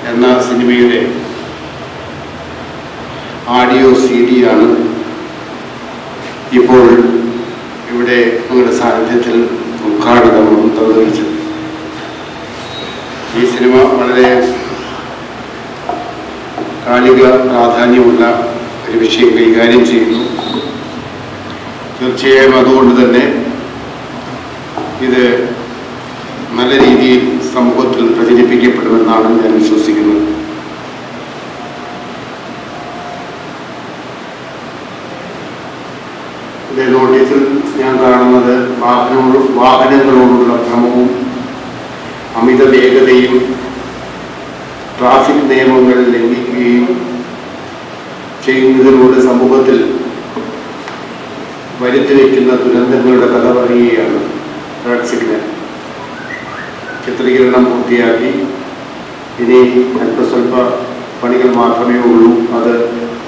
എന്ന സിനിമയുടെ audio C D ആണ് ഇപ്പോൾ ഇവിടെ നിങ്ങളുടെ സാന്നിധ്യത്തിൽ ഉദ്ഘാടനം നിർവഹിച്ചത് ഈ സിനിമ വളരെ കാലിക പ്രാധാന്യമുള്ള ഒരു വിഷയം കൈകാര്യം ചെയ്യുന്നു തീർച്ചയായും അതുകൊണ്ട് തന്നെ ഇത് നല്ല രീതിയിൽ സമൂഹത്തിൽ പ്രചരിപ്പിക്കപ്പെടുമെന്നാണ് ഞാൻ വിശ്വസിക്കുന്നത് ഇതിന്റെ നോട്ടീസിൽ ഞാൻ കാണുന്നത് വാഹനങ്ങളോ വാഹനങ്ങളോടുള്ള ഭ്രമവും അമിത വേഗതയും ട്രാഫിക് നിയമങ്ങൾ ലംഘിക്കുകയും ചെയ്യുന്നതിലൂടെ സമൂഹത്തിൽ വരുത്തി വയ്ക്കുന്ന ദുരന്തങ്ങളുടെ കഥ പറയുകയാണ് റെഡ് സിഗ്നൽ ചിത്രീകരണം പൂർത്തിയാക്കി ഇനി അല്പസ്വല്പ പണികൾ മാത്രമേ ഉള്ളൂ അത്